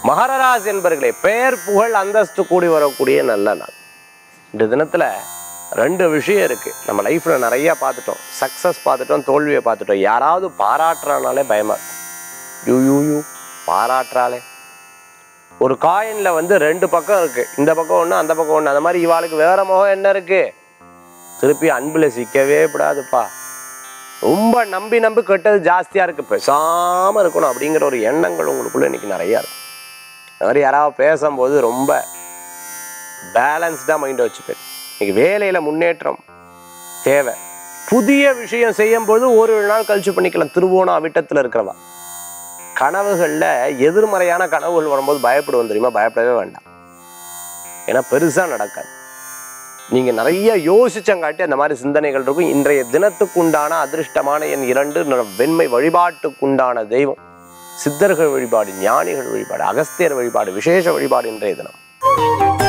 மகரராசி என்பர்களே பெயர் புகழ் அந்தஸ்து கூடி வரக்கூடிய நல்ல நாள் இந்த தினத்துல ரெண்டு விஷயம் இருக்கு நம்ம லைஃப்ல நிறைய பார்த்துட்டோம் சக்சஸ் பார்த்துட்டோம் தோல்வியை பார்த்துட்டோம் யாராவது பாராட்டுறானாலே பயமா இருக்கும் யூ யூ யூ பாராட்டுறாளே ஒரு காயின்ல வந்து ரெண்டு பக்கம் இருக்கு இந்த பக்கம் ஒண்ணு அந்த பக்கம் ஒண்ணு அந்த மாதிரி இவாளுக்கு வேற முகம் என்ன இருக்கு திருப்பி அன்புல சிக்கவே கூடாதுப்பா ரொம்ப நம்பி நம்பி கெட்டது ஜாஸ்தியா இருக்கு பேசாம இருக்கணும் அப்படிங்கிற ஒரு எண்ணங்கள் உங்களுக்குள்ள இன்னைக்கு நிறைய இருக்கும் அது மாதிரி யாராவது பேசும்போது ரொம்ப பேலன்ஸ்டாக மைண்டை வச்சுப்பேன் இன்னைக்கு வேலையில் முன்னேற்றம் தேவை புதிய விஷயம் செய்யும்போது ஒரு நாள் கழிச்சு பண்ணிக்கலாம் திருவோணம் அவிட்டத்தில் இருக்கிறவா கனவுகளில் எதிர்மறையான கனவுகள் வரும்போது பயப்படுவோம் தெரியுமா பயப்படவே வேண்டாம் ஏன்னா பெருசாக நடக்காது நீங்கள் நிறைய யோசிச்சங்காட்டி அந்த மாதிரி சிந்தனைகள் இருக்கும் இன்றைய தினத்துக்குண்டான அதிர்ஷ்டமான என் இரண்டு ந- வெண்மை வழிபாட்டுக்குண்டான தெய்வம் சித்தர்கள் வழிபாடு ஞானிகள் வழிபாடு அகஸ்தியர் வழிபாடு விசேஷ வழிபாடு இன்றைய தினம்